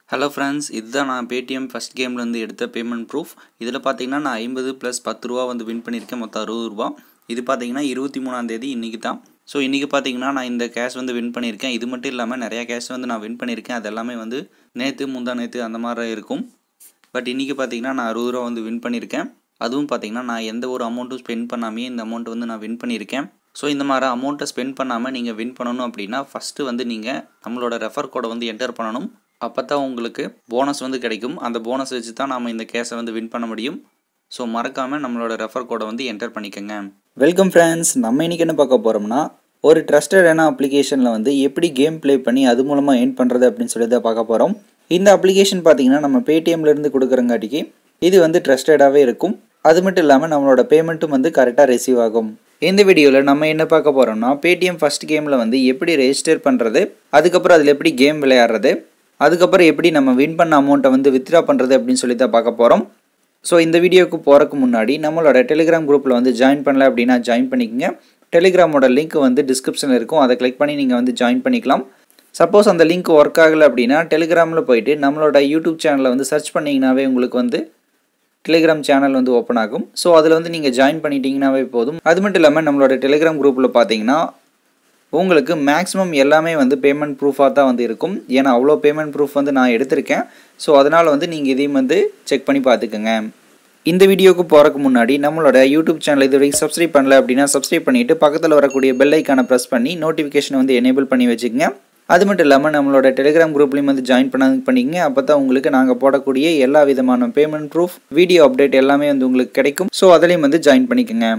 hello friends இதுதான் நான் Paytm first கேம்லேருந்து எடுத்த பேமெண்ட் ப்ரூஃப் இதில் பார்த்தீங்கன்னா நான் ஐம்பது ப்ளஸ் பத்து ரூபா வந்து வின் பண்ணியிருக்கேன் மொத்தம் அறுபது ரூபா இது பார்த்தீங்கன்னா இருபத்தி மூணாந்தேதி இன்றைக்கி தான் ஸோ இன்றைக்கி பார்த்தீங்கன்னா நான் இந்த கேஷ் வந்து வின் பண்ணியிருக்கேன் இது மட்டும் இல்லாமல் நிறையா கேஷ் வந்து நான் வின் பண்ணியிருக்கேன் அது எல்லாமே வந்து நேற்று முந்தா நேற்று அந்த மாதிரி இருக்கும் பட் இன்றைக்கி பார்த்தீங்கன்னா நான் அறுபது ரூபா வந்து வின் பண்ணியிருக்கேன் அதுவும் பார்த்தீங்கன்னா நான் எந்த ஒரு அமௌண்ட்டும் ஸ்பெண்ட் பண்ணாமையே இந்த அமௌண்ட் வந்து நான் வின் பண்ணியிருக்கேன் ஸோ இந்த மாதிரி அமௌண்ட்டை ஸ்பெண்ட் பண்ணாமல் நீங்கள் வின் பண்ணணும் அப்படின்னா ஃபஸ்ட்டு வந்து நீங்கள் நம்மளோட ரெஃபர் கோடை வந்து என்டர் பண்ணணும் அப்போ தான் உங்களுக்கு போனஸ் வந்து கிடைக்கும் அந்த போனஸ் வச்சு தான் நாம் இந்த கேஸை வந்து வின் பண்ண முடியும் ஸோ மறக்காமல் நம்மளோட ரெஃபர் கோடை வந்து என்டர் பண்ணிக்கோங்க வெல்கம் ஃப்ரெண்ட்ஸ் நம்ம இன்றைக்கி என்ன பார்க்க போகிறோம்னா ஒரு ட்ரஸ்டடான அப்ளிகேஷனில் வந்து எப்படி கேம் ப்ளே பண்ணி அது மூலமாக ஏர்ன் பண்ணுறது அப்படின்னு சொல்லி தான் பார்க்க போகிறோம் இந்த அப்ளிகேஷன் பார்த்தீங்கன்னா நம்ம பேடிஎம்லேருந்து கொடுக்குறங்காட்டிக்கு இது வந்து ட்ரஸ்டடாகவே இருக்கும் அது மட்டும் இல்லாமல் நம்மளோட பேமெண்ட்டும் வந்து கரெக்டாக ரிசீவ் ஆகும் இந்த வீடியோவில் நம்ம என்ன பார்க்க போகிறோம்னா பேடிஎம் ஃபஸ்ட் கேமில் வந்து எப்படி ரெஜிஸ்டர் பண்ணுறது அதுக்கப்புறம் அதில் எப்படி கேம் விளையாடுறது அதுக்கப்புறம் எப்படி நம்ம வின் பண்ண அமௌண்ட்டை வந்து வித்ட்ரா பண்ணுறது அப்படின்னு சொல்லி தான் பார்க்க போகிறோம் ஸோ இந்த வீடியோவுக்கு போகிறக்கு முன்னாடி நம்மளோட டெலிகிராம் குரூப்பில் வந்து ஜாயின் பண்ணல அப்படின்னா ஜாயின் பண்ணிக்கங்க டெலிகிராமோட லிங்க் வந்து டிஸ்கிரிப்ஷனில் இருக்கும் அதை கிளிக் பண்ணி நீங்கள் வந்து ஜாயின் பண்ணிக்கலாம் சப்போஸ் அந்த லிங்க் ஒர்க் ஆகலை அப்படின்னா டெலிகிராமில் போயிட்டு நம்மளோட யூடியூப் சேனலை வந்து சர்ச் பண்ணிங்கனாவே உங்களுக்கு வந்து டெலிகிராம் சேனல் வந்து ஓப்பன் ஆகும் ஸோ அதில் வந்து நீங்கள் ஜாயின் பண்ணிட்டீங்கன்னாவே போதும் அது மட்டும் இல்லாமல் நம்மளோட டெலிகிராம் குரூப்பில் பார்த்தீங்கன்னா உங்களுக்கு மேக்ஸிமம் எல்லாமே வந்து பேமெண்ட் ப்ரூஃபாக தான் வந்து இருக்கும் ஏன்னா அவ்வளோ பேமெண்ட் ப்ரூஃப் வந்து நான் எடுத்திருக்கேன் ஸோ அதனால் வந்து நீங்கள் இதையும் வந்து செக் பண்ணி பார்த்துக்கோங்க இந்த வீடியோக்கு போகிறக்கு முன்னாடி நம்மளோட யூடியூப் சேனல் இது வரைக்கும் சப்ஸ்கிரைப் பண்ணல அப்படின்னா சப்ஸ்கிரைப் பண்ணிவிட்டு பக்கத்தில் வரக்கூடிய பெல் ஐக்கானை ப்ரெஸ் பண்ணி நோட்டிஃபிகேஷனை வந்து எனேபிள் பண்ணி வச்சுக்கோங்க அது மட்டும் இல்லாமல் நம்மளோட டெலிகிராம் குரூப்லேயும் வந்து ஜாயின் பண்ண பண்ணிக்கங்க அப்போ தான் உங்களுக்கு நாங்கள் போடக்கூடிய எல்லா விதமான பேமெண்ட் ப்ரூஃப் வீடியோ அப்டேட் எல்லாமே வந்து உங்களுக்கு கிடைக்கும் ஸோ அதுலேயும் வந்து ஜாயின் பண்ணிக்கோங்க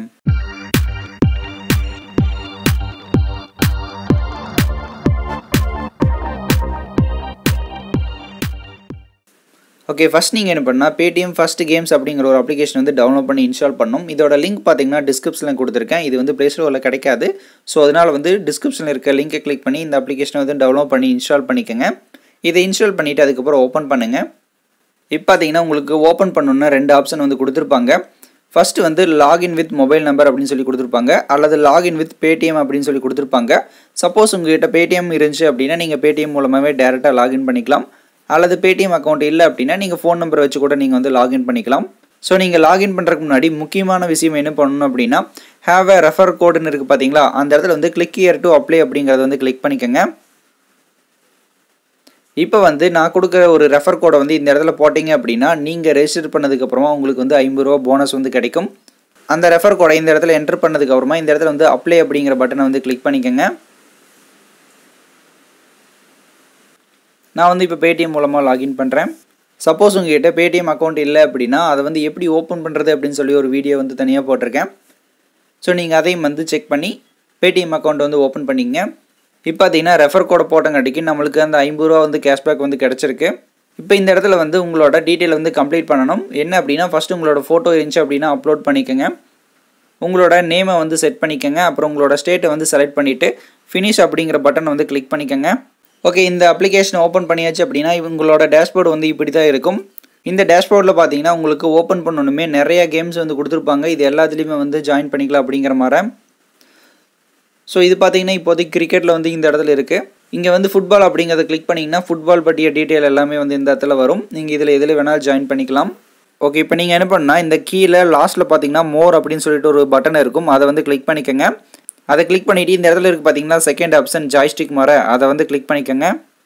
ஓகே ஃபஸ்ட் நீங்கள் என்ன பண்ணால் பேடிஎம் ஃபஸ்ட் கேம்ஸ் அப்படிங்கிற ஒரு அப்ளிகேஷன் வந்து டவுன்லோட் பண்ணி இன்ஸ்டால் பண்ணணும் இதோட லிங்க் பார்த்தீங்கன்னா டிஸ்கிரிப்ஷனில் கொடுத்துருக்கேன் இது வந்து ப்ளே ஸ்டோரில் கிடைக்காது ஸோ அதனால் வந்து டிஸ்கிரிப்ஷனில் இருக்க லிங்கை கிளிக் பண்ணி இந்த அப்ளிகேஷனை வந்து டவுன்லோட் பண்ணி இன்ஸ்டால் பண்ணிக்கோங்க இதை இன்ஸ்டால் பண்ணிவிட்டு அதுக்கப்புறம் ஓப்பன் பண்ணுங்கள் இப்போ பார்த்தீங்கன்னா உங்களுக்கு ஓப்பன் பண்ணணுன்னா ரெண்டு ஆப்ஷன் வந்து கொடுத்துருப்பாங்க ஃபஸ்ட்டு வந்து லாகின் வித் மொபைல் நம்பர் அப்படின்னு சொல்லி கொடுத்துருப்பாங்க அல்லது லாகின் வித் பேடிஎம் அப்படின்னு சொல்லி கொடுத்துருப்பாங்க சப்போஸ் உங்கள்கிட்ட பேடிஎம் இருந்துச்சு அப்படின்னா நீங்கள் பேடிஎம் மூலமாகவே டேரெக்டாக லாகின் பண்ணிக்கலாம் அல்லது பேடிஎம் அக்கௌண்ட் இல்லை அப்படின்னா நீங்கள் ஃபோன் நம்பரை வச்சு கூட நீங்கள் வந்து லாகின் பண்ணிக்கலாம் ஸோ நீங்கள் லாகின் பண்ணுறதுக்கு முன்னாடி முக்கியமான விஷயம் என்ன பண்ணணும் அப்படின்னா ஹேவ் அ ரெஃபர் கோடுன்னு இருக்குது பார்த்தீங்களா அந்த இடத்துல வந்து கிளிக் இயர் டு அப்ளை அப்படிங்கிறத வந்து கிளிக் பண்ணிக்கோங்க இப்போ வந்து நான் கொடுக்குற ஒரு ரெஃபர் கோடை வந்து இந்த இடத்துல போட்டிங்க அப்படின்னா நீங்கள் ரெஜிஸ்டர் பண்ணதுக்கப்புறமா உங்களுக்கு வந்து ஐம்பது ரூபா போனஸ் வந்து கிடைக்கும் அந்த ரெஃபர் கோடை இந்த இடத்துல என்டர் பண்ணதுக்கப்புறமா இந்த இடத்துல வந்து அப்ளை அப்படிங்கிற பட்டனை வந்து கிளிக் பண்ணிக்கோங்க நான் வந்து இப்போ பேடிஎம் மூலமாக லாகின் பண்ணுறேன் சப்போஸ் உங்ககிட்ட பேடிஎம் அக்கௌண்ட் இல்லை அப்படின்னா அதை வந்து எப்படி ஓப்பன் பண்ணுறது அப்படின்னு சொல்லி ஒரு வீடியோ வந்து தனியாக போட்டிருக்கேன் ஸோ நீங்கள் அதையும் வந்து செக் பண்ணி பேடிஎம் அக்கௌண்ட் வந்து ஓப்பன் பண்ணிங்க இப்போ பார்த்தீங்கன்னா ரெஃபர் கோடை போட்டங்காட்டிக்கு நம்மளுக்கு அந்த ஐம்பது ரூபா வந்து கேஷ்பேக் வந்து கிடச்சிருக்கு இப்போ இந்த இடத்துல வந்து உங்களோட டீட்டெயில் வந்து கம்ப்ளீட் பண்ணணும் என்ன அப்படின்னா ஃபஸ்ட்டு உங்களோட ஃபோட்டோ இருந்துச்சு அப்படின்னா அப்லோட் பண்ணிக்கோங்க உங்களோட நேமை வந்து செட் பண்ணிக்கோங்க அப்புறம் உங்களோட ஸ்டேட்டை வந்து செலக்ட் பண்ணிவிட்டு ஃபினிஷ் அப்படிங்கிற பட்டனை வந்து கிளிக் பண்ணிக்கோங்க ஓகே இந்த அப்ளிகேஷன் ஓப்பன் பண்ணியாச்சு அப்படின்னா இவங்களோட டேஷ்போர்டு வந்து இப்படி தான் இருக்கும் இந்த டேஷ்போர்டில் பார்த்தீங்கன்னா உங்களுக்கு ஓப்பன் பண்ணணுமே நிறைய கேம்ஸ் வந்து கொடுத்துருப்பாங்க இது எல்லாத்துலேயுமே வந்து ஜாயின் பண்ணிக்கலாம் அப்படிங்கிற மாதிரி ஸோ இது பார்த்தீங்கன்னா இப்போதைக்கு கிரிக்கெட்டில் வந்து இந்த இடத்துல இருக்குது இங்கே வந்து ஃபுட்பால் அப்படிங்கிறத கிளிக் பண்ணிங்கன்னா ஃபுட்பால் பற்றிய டீட்டெயில் எல்லாமே வந்து இந்த இடத்துல வரும் நீங்கள் இதில் எதில் வேணாலும் ஜாயின் பண்ணிக்கலாம் ஓகே இப்போ நீங்கள் என்ன பண்ணால் இந்த கீழே லாஸ்ட்டில் பார்த்தீங்கன்னா மோர் அப்படின்னு சொல்லிட்டு ஒரு பட்டன் இருக்கும் அதை வந்து கிளிக் பண்ணிக்கோங்க அதை கிளிக் பண்ணிவிட்டு இந்த இடத்துல இருக்குது பார்த்தீங்கன்னா செகண்ட் ஆப்ஷன் ஜாய்ஸ்டிக் மாற அதை வந்து கிளிக் பண்ணிக்கோங்க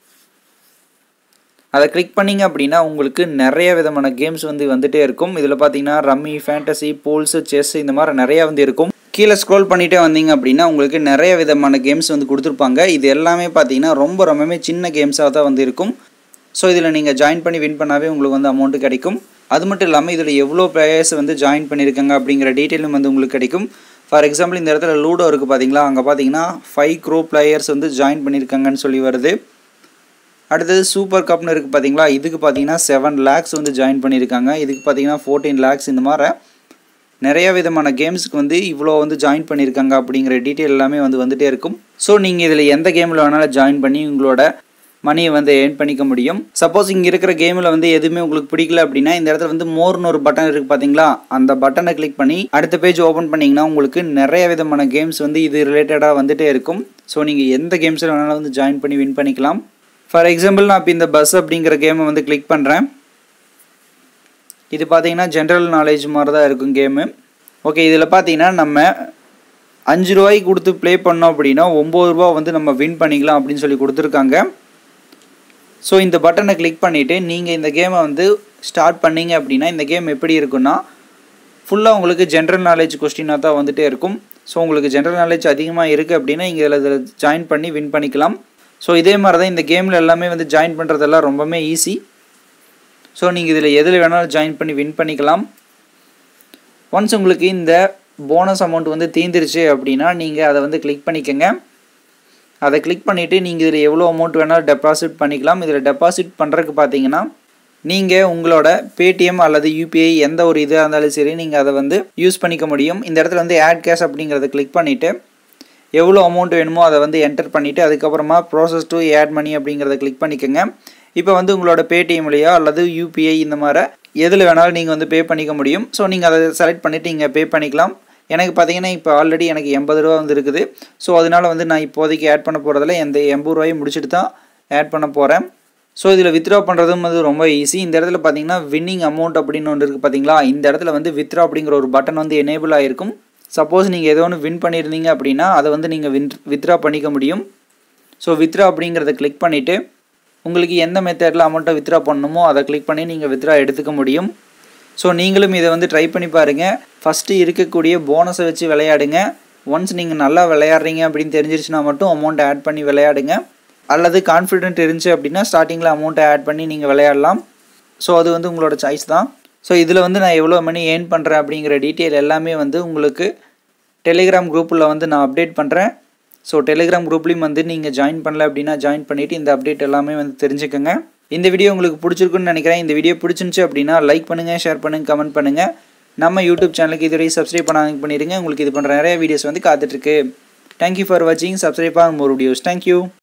அதை கிளிக் பண்ணிங்க அப்படின்னா உங்களுக்கு நிறைய விதமான கேம்ஸ் வந்து வந்துகிட்டே இருக்கும் இதில் பார்த்தீங்கன்னா ரம்மி ஃபேண்டசி போல்ஸு செஸ் இந்த மாதிரி நிறையா வந்து இருக்கும் கீழே ஸ்க்ரோல் பண்ணிகிட்டே வந்தீங்க அப்படின்னா உங்களுக்கு நிறைய விதமான கேம்ஸ் வந்து கொடுத்துருப்பாங்க இது எல்லாமே பார்த்தீங்கன்னா ரொம்ப ரொம்பவே சின்ன கேம்ஸாக தான் வந்து இருக்கும் ஸோ இதில் நீங்கள் ஜாயின் பண்ணி வின் பண்ணாவே உங்களுக்கு வந்து அமௌண்ட்டு கிடைக்கும் அது மட்டும் இல்லாமல் இதில் எவ்வளோ பிளேயர்ஸ் வந்து ஜாயின் பண்ணியிருக்காங்க அப்படிங்கிற டீட்டெயிலும் வந்து உங்களுக்கு கிடைக்கும் ஃபார் எக்ஸாம்பிள் இந்த இடத்துல லூடோ இருக்குது பார்த்தீங்களா அங்கே பார்த்தீங்கன்னா ஃபைவ் க்ரோ பிளேயர்ஸ் வந்து ஜாயின் பண்ணியிருக்காங்கன்னு சொல்லி வருது அடுத்தது சூப்பர் கப்னு இருக்குது பார்த்தீங்களா இதுக்கு பார்த்தீங்கன்னா செவன் லேக்ஸ் வந்து ஜாயின் பண்ணியிருக்காங்க இதுக்கு பார்த்தீங்கன்னா ஃபோர்டீன் லேக்ஸ் இந்த மாதிரி நிறைய விதமான கேம்ஸுக்கு வந்து இவ்வளோ வந்து ஜாயின் பண்ணியிருக்காங்க அப்படிங்கிற டீட்டெயில் எல்லாமே வந்து வந்துகிட்டே இருக்கும் ஸோ நீங்கள் இதில் எந்த கேமில் வேணாலும் ஜாயின் பண்ணி உங்களோட மணியை வந்து ஏர்ன் பண்ணிக்க முடியும் சப்போஸ் இங்கே இருக்கிற கேமில் வந்து எதுவுமே உங்களுக்கு பிடிக்கல அப்படின்னா இந்த இடத்துல வந்து மோர்னு ஒரு பட்டன் இருக்குது பார்த்தீங்களா அந்த பட்டனை கிளிக் பண்ணி அடுத்த பேஜ் ஓப்பன் பண்ணிங்கன்னா உங்களுக்கு நிறைய விதமான கேம்ஸ் வந்து இது ரிலேட்டடாக வந்துகிட்டே இருக்கும் ஸோ நீங்கள் எந்த கேம்ஸில் வேணாலும் வந்து ஜாயின் பண்ணி வின் பண்ணிக்கலாம் ஃபார் எக்ஸாம்பிள் நான் இப்போ இந்த பஸ் அப்படிங்கிற கேமை வந்து கிளிக் பண்ணுறேன் இது பார்த்தீங்கன்னா ஜென்ரல் நாலேஜ் மாதிரி தான் இருக்கும் கேமு ஓகே இதில் பார்த்தீங்கன்னா நம்ம அஞ்சு ரூபாய்க்கு கொடுத்து ப்ளே பண்ணோம் அப்படின்னா ஒம்பது ரூபா வந்து நம்ம வின் பண்ணிக்கலாம் அப்படின்னு சொல்லி கொடுத்துருக்காங்க ஸோ இந்த பட்டனை கிளிக் பண்ணிவிட்டு நீங்கள் இந்த கேமை வந்து ஸ்டார்ட் பண்ணீங்க அப்படின்னா இந்த கேம் எப்படி இருக்குன்னா ஃபுல்லாக உங்களுக்கு ஜென்ரல் நாலேஜ் கொஸ்டினாக தான் வந்துகிட்டே இருக்கும் ஸோ உங்களுக்கு ஜென்ரல் நாலேஜ் அதிகமாக இருக்குது அப்படின்னா இங்கே இதில் இதில் ஜாயின் பண்ணி வின் பண்ணிக்கலாம் ஸோ இதே மாதிரி தான் இந்த கேமில் எல்லாமே வந்து ஜாயின் பண்ணுறதெல்லாம் ரொம்பவே ஈஸி ஸோ நீங்கள் இதில் எதில் வேணாலும் ஜாயின் பண்ணி வின் பண்ணிக்கலாம் ஒன்ஸ் உங்களுக்கு இந்த போனஸ் அமௌண்ட் வந்து தீந்துருச்சு அப்படின்னா நீங்கள் அதை வந்து கிளிக் பண்ணிக்கோங்க அதை கிளிக் பண்ணிவிட்டு நீங்கள் இதில் எவ்வளோ அமௌண்ட் வேணாலும் டெபாசிட் பண்ணிக்கலாம் இதில் டெபாசிட் பண்ணுறதுக்கு பார்த்தீங்கன்னா நீங்கள் உங்களோட பேடிஎம் அல்லது யூபிஐ எந்த ஒரு இதாக இருந்தாலும் சரி நீங்கள் அதை வந்து யூஸ் பண்ணிக்க முடியும் இந்த இடத்துல வந்து ஆட் கேஷ் அப்படிங்கிறத கிளிக் பண்ணிவிட்டு எவ்வளோ அமௌண்ட் வேணுமோ அதை வந்து என்டர் பண்ணிவிட்டு அதுக்கப்புறமா ப்ராசஸ் டு ஆட் மணி அப்படிங்கிறத கிளிக் பண்ணிக்கோங்க இப்போ வந்து உங்களோட பேடிஎம்லையோ அல்லது யூபிஐ இந்த மாதிரி எதில் வேணாலும் நீங்கள் வந்து பே பண்ணிக்க முடியும் ஸோ நீங்கள் அதை செலக்ட் பண்ணிவிட்டு இங்கே பே பண்ணிக்கலாம் எனக்கு பார்த்தீங்கன்னா இப்போ ஆல்ரெடி எனக்கு எண்பது ரூபா வந்து இருக்குது ஸோ அதனால் வந்து நான் இப்போதைக்கு ஆட் பண்ண போகிறதில்ல எந்த எண்பது ரூபாயும் முடிச்சுட்டு தான் ஆட் பண்ண போகிறேன் ஸோ இதில் வித்ரா பண்ணுறதும் வந்து ரொம்ப ஈஸி இந்த இடத்துல பார்த்தீங்கன்னா வின்னிங் அமௌண்ட் அப்படின்னு ஒன்று இருக்குது பார்த்தீங்களா இந்த இடத்துல வந்து வித்ரா அப்படிங்கிற ஒரு பட்டன் வந்து எனேபிள் ஆகிருக்கும் சப்போஸ் நீங்கள் ஏதோ ஒன்று வின் பண்ணியிருந்தீங்க அப்படின்னா அதை வந்து நீங்கள் வின் வித்ரா பண்ணிக்க முடியும் ஸோ வித்ரா அப்படிங்கிறத கிளிக் பண்ணிவிட்டு உங்களுக்கு எந்த மெத்தடில் அமௌண்ட்டை வித்ரா பண்ணணுமோ அதை கிளிக் பண்ணி நீங்கள் வித்ரா எடுத்துக்க முடியும் ஸோ நீங்களும் இதை வந்து ட்ரை பண்ணி பாருங்கள் ஃபஸ்ட்டு இருக்கக்கூடிய போனஸை வச்சு விளையாடுங்க ஒன்ஸ் நீங்கள் நல்லா விளையாடுறீங்க அப்படின்னு தெரிஞ்சிருச்சுன்னா மட்டும் அமௌண்ட்டை ஆட் பண்ணி விளையாடுங்க அல்லது கான்ஃபிடென்ட் இருந்துச்சு அப்படின்னா ஸ்டார்டிங்கில் அமௌண்ட்டை ஆட் பண்ணி நீங்கள் விளையாடலாம் ஸோ அது வந்து உங்களோட சாய்ஸ் தான் ஸோ இதில் வந்து நான் எவ்வளோ மணி ஏர்ன் பண்ணுறேன் அப்படிங்கிற டீட்டெயில் எல்லாமே வந்து உங்களுக்கு டெலிகிராம் குரூப்பில் வந்து நான் அப்டேட் பண்ணுறேன் ஸோ டெலிகிராம் குரூப்லேயும் வந்து நீங்கள் ஜாயின் பண்ணல அப்படின்னா ஜாயின் பண்ணிவிட்டு இந்த அப்டேட் எல்லாமே வந்து தெரிஞ்சுக்கோங்க இந்த வீடியோ உங்களுக்கு பிடிச்சிருக்குன்னு நினைக்கிறேன் இந்த வீடியோ பிடிச்சிருந்துச்சு அப்படின்னா லைக் பண்ணுங்கள் ஷேர் பண்ணுங்கள் கமெண்ட் பண்ணுங்கள் நம்ம யூடியூப் சேனலுக்கு இதுவரை சப்ஸ்கிரைப் பண்ணாங்க பண்ணிடுங்க உங்களுக்கு இது பண்ணுற நிறைய வீடியோஸ் வந்து காத்துட்ருக்கு தேங்க்யூ ஃபார் வாட்சிங் subscribe on more videos thank you